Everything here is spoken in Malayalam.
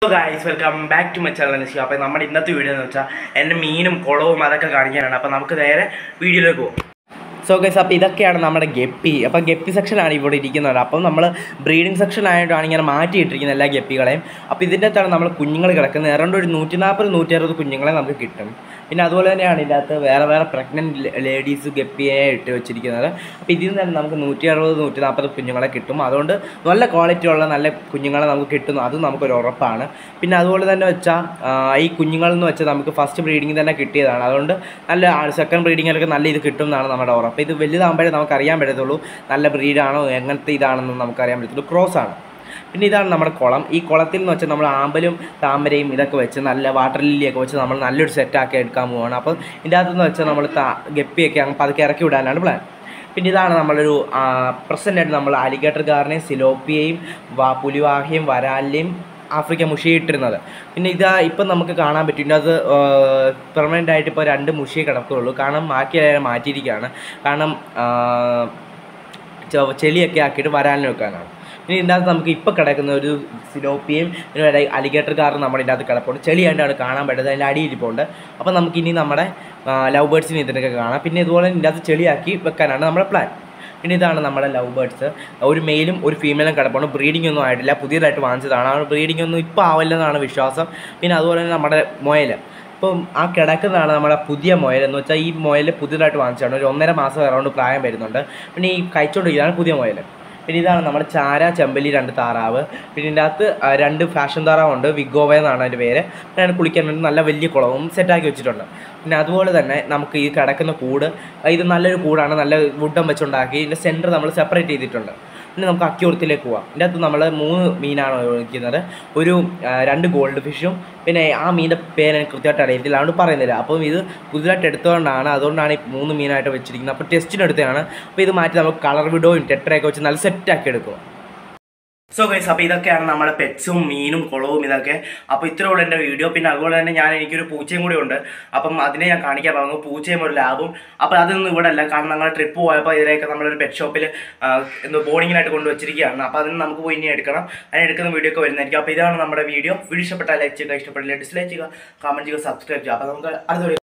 guys welcome back to my channel നിശ്ചയം അപ്പോൾ നമ്മുടെ ഇന്നത്തെ വീഡിയോ എന്ന് വെച്ചാൽ എൻ്റെ മീനും കുളവും അതൊക്കെ കാണിക്കാനാണ് അപ്പോൾ നമുക്ക് നേരെ വീഡിയോയിലേക്ക് പോകും സോ ഗൈസ് അപ്പോൾ ഇതൊക്കെയാണ് നമ്മുടെ ഗപ്പി അപ്പോൾ ഗപ്പി സെക്ഷനാണ് ഇവിടെ ഇരിക്കുന്നത് അപ്പം നമ്മൾ ബ്രീഡിംഗ് സെക്ഷൻ ആയിട്ടാണ് ഇങ്ങനെ മാറ്റിയിട്ടിരിക്കുന്നത് എല്ലാ ഗപ്പികളെയും അപ്പോൾ ഇതിൻ്റെ അകത്താണ് നമ്മൾ കുഞ്ഞുങ്ങൾ കിടക്കുന്നത് ഏതാണ്ട് ഒരു നൂറ്റി നാൽപ്പത് നൂറ്റി അറുപത് കുഞ്ഞുങ്ങളെ നമുക്ക് കിട്ടും പിന്നെ അതുപോലെ തന്നെയാണ് ഇതിൻ്റെ അകത്ത് വേറെ വേറെ പ്രഗ്നൻറ്റ് ലേഡീസ് ഗപ്പിയെ ഇട്ട് വെച്ചിരിക്കുന്നത് അപ്പോൾ ഇതിൽ നിന്ന് തന്നെ നമുക്ക് നൂറ്റി അറുപത് നൂറ്റി നാൽപ്പത് കുഞ്ഞുങ്ങളെ കിട്ടും അതുകൊണ്ട് നല്ല ക്വാളിറ്റി ഉള്ള നല്ല കുഞ്ഞുങ്ങളെ നമുക്ക് കിട്ടുന്നു അത് നമുക്കൊരു ഉറപ്പാണ് പിന്നെ അതുപോലെ തന്നെ വെച്ചാൽ ഈ കുഞ്ഞുങ്ങളെന്ന് വെച്ചാൽ നമുക്ക് ഫസ്റ്റ് ബ്രീഡിംഗ് തന്നെ കിട്ടിയതാണ് അതുകൊണ്ട് നല്ല സെക്കൻഡ് ബ്രീഡിങ്ങിലൊക്കെ നല്ല ഇത് കിട്ടും എന്നാണ് നമ്മുടെ ഉറപ്പ് ഇത് വലുതാകുമ്പോഴേ നമുക്ക് അറിയാൻ പറ്റത്തുള്ളൂ നല്ല ബ്രീഡാണോ എങ്ങനത്തെ ഇതാണെന്ന് നമുക്ക് അറിയാൻ പറ്റത്തുള്ളൂ ക്രോസ് ആണ് പിന്നെ ഇതാണ് നമ്മുടെ കുളം ഈ കുളത്തിൽ എന്ന് വെച്ചാൽ നമ്മൾ ആമ്പലും താമരയും ഇതൊക്കെ വെച്ച് നല്ല വാട്ടർ ലില്ലിയൊക്കെ വെച്ച് നമ്മൾ നല്ലൊരു സെറ്റാക്കി എടുക്കാൻ പോവുകയാണ് അപ്പോൾ ഇതിൻ്റെ അകത്തുനിന്ന് വെച്ചാൽ നമ്മൾ താ ഗപ്പിയൊക്കെ അങ്ങ് പതുക്കെ ഇറക്കി വിടാനാണ് പ്ലാൻ പിന്നെ ഇതാണ് നമ്മളൊരു പ്രസൻ്റ് ആയിട്ട് നമ്മൾ അലിഗേറ്റർ ഗാറിനെയും സിലോപ്പിയയും വാ പുലിവാഹയും വരാലിനെയും ആഫ്രിക്ക മുഷിയിട്ടിരുന്നത് പിന്നെ ഇതാ ഇപ്പം നമുക്ക് കാണാൻ പറ്റും ഇതിൻ്റെ അത് പെർമനൻ്റ് ആയിട്ട് ഇപ്പോൾ രണ്ട് മുഷിയെ കിടക്കുകയുള്ളൂ കാരണം ബാക്കി എല്ലാം മാറ്റിയിരിക്കുകയാണ് കാരണം ആ, ചെ- ചെളിയൊക്കെ ആക്കിയിട്ട് വരാലിന് വെക്കാനാണ് ഇനി ഇതിൻ്റെ അകത്ത് നമുക്ക് ഇപ്പോൾ കിടക്കുന്ന ഒരു സിലോപ്പിയും പിന്നെ ഒരു അലിഗേറ്റർ കാറും നമ്മുടെ ഇതിൻ്റെ അകത്ത് കിടപ്പുണ്ട് ചെളിയായിട്ടാണ് കാണാൻ പറ്റുന്നത് അതിൻ്റെ അടിയിരിപ്പുണ്ട് അപ്പോൾ നമുക്കിനി നമ്മുടെ ലവ് ബേർഡ്സിന് ഇതിനൊക്കെ കാണാം പിന്നെ ഇതുപോലെ ഇതിൻ്റെ അകത്ത് ചെളിയാക്കി വെക്കാനാണ് നമ്മുടെ പ്ലാൻ പിന്നെ ഇതാണ് നമ്മുടെ ലവ് ബേർഡ്സ് ഒരു മെയിലും ഒരു ഫീമെയിലും കിടപ്പുണ്ട് ബ്രീഡിംഗ് ഒന്നും ആയിട്ടില്ല പുതിയതായിട്ട് വാങ്ങിച്ചതാണ് ആ ബ്രീഡിംഗ് ഒന്നും ഇപ്പോൾ ആവില്ലെന്നാണ് വിശ്വാസം പിന്നെ അതുപോലെ തന്നെ നമ്മുടെ മുയൽ ഇപ്പം ആ കിടക്കുന്നതാണ് നമ്മുടെ പുതിയ മുയൽ എന്ന് വെച്ചാൽ ഈ മുയൽ പുതിയതായിട്ട് വാങ്ങിച്ചതാണ് ഒരു ഒന്നര മാസം അറൗണ്ട് പ്രായം വരുന്നുണ്ട് പിന്നെ ഈ കഴിച്ചുകൊണ്ടിരിക്കുന്നതാണ് പുതിയ മുയൽ പിന്നെ ഇതാണ് നമ്മുടെ ചാര ചെമ്പലി രണ്ട് താറാവ് പിന്നെ ഇതിൻ്റെ അകത്ത് ആ, രണ്ട് ഫാഷൻ താറാവുണ്ട് വിഗോവ എന്നാണ് അതിൻ്റെ പേര് പിന്നെ അതിന് കുളിക്കാൻ വേണ്ടി നല്ല വലിയ കുളവും സെറ്റാക്കി വെച്ചിട്ടുണ്ട് പിന്നെ അതുപോലെ തന്നെ നമുക്ക് ഈ കിടക്കുന്ന കൂട് ഇത് നല്ലൊരു കൂടാണ് നല്ല വുഡം വെച്ചുണ്ടാക്കി ഇതിൻ്റെ സെൻറ്റർ നമ്മൾ സെപ്പറേറ്റ് ചെയ്തിട്ടുണ്ട് പിന്നെ നമുക്ക് അക്യൂർത്തിലേക്ക് പോവാം ഇതിൻ്റെ അകത്ത് നമ്മൾ മൂന്ന് മീനാണ് ഒഴിക്കുന്നത് ഒരു ആ, രണ്ട് ഗോൾഡ് ഫിഷും പിന്നെ ആ മീനിൻ്റെ പേര് എനിക്ക് കൃത്യമായിട്ട് അറിയത്തില്ല അതുകൊണ്ട് പറയുന്നില്ല അപ്പം ഇത് പുതുതായിട്ട് എടുത്തുകൊണ്ടാണ് അതുകൊണ്ടാണ് ഈ മൂന്ന് മീനായിട്ട് വെച്ചിരിക്കുന്നത് അപ്പോൾ ടെസ്റ്റിന് എടുത്തതാണ് അപ്പോൾ ഇത് മാറ്റി നമുക്ക് കളർ വിഡോയും ടെട്രയൊക്കെ വെച്ച് നല്ല സെറ്റാക്കി എടുക്കും സോ ഗൈസ് അപ്പോൾ ഇതൊക്കെയാണ് നമ്മുടെ പെറ്റ്സും മീനും കുളവും ഇതൊക്കെ അപ്പോൾ ഇത്രയുള്ള എൻ്റെ വീഡിയോ പിന്നെ അതുപോലെ തന്നെ ഞാൻ എനിക്കൊരു പൂച്ചയും കൂടി ഉണ്ട് അപ്പം അതിനെ ഞാൻ കാണിക്കാൻ പറഞ്ഞു പൂച്ചയും ഒരു ലാബും അപ്പോൾ അതൊന്നും ഇവിടെ അല്ല കാരണം ഞങ്ങൾ ട്രിപ്പ് പോയപ്പോൾ ഇതിലേക്ക് നമ്മളൊരു പെറ്റ് ഷോപ്പിൽ എന്തോ ബോർഡിങ്ങിനായിട്ട് കൊണ്ടുവച്ചിരിക്കുകയാണ് അപ്പോൾ അതിന് നമുക്ക് പോയി ഇനി എടുക്കണം അതിന് എടുക്കുന്ന വീഡിയോ ഒക്കെ വരുന്നതായിരിക്കും അപ്പോൾ ഇതാണ് നമ്മുടെ വീഡിയോ വീഡിയോ ഇഷ്ടപ്പെട്ടാൽ ലൈക്ക് ചെയ്യുക ഇഷ്ടപ്പെട്ടില്ല ഡിസ്ലൈക്ക് ചെയ്യുക കമൻറ്റ് ചെയ്യുക സബ്സ്ക്രൈബ് ചെയ്യുക അപ്പോൾ നമുക്ക് അടുത്ത video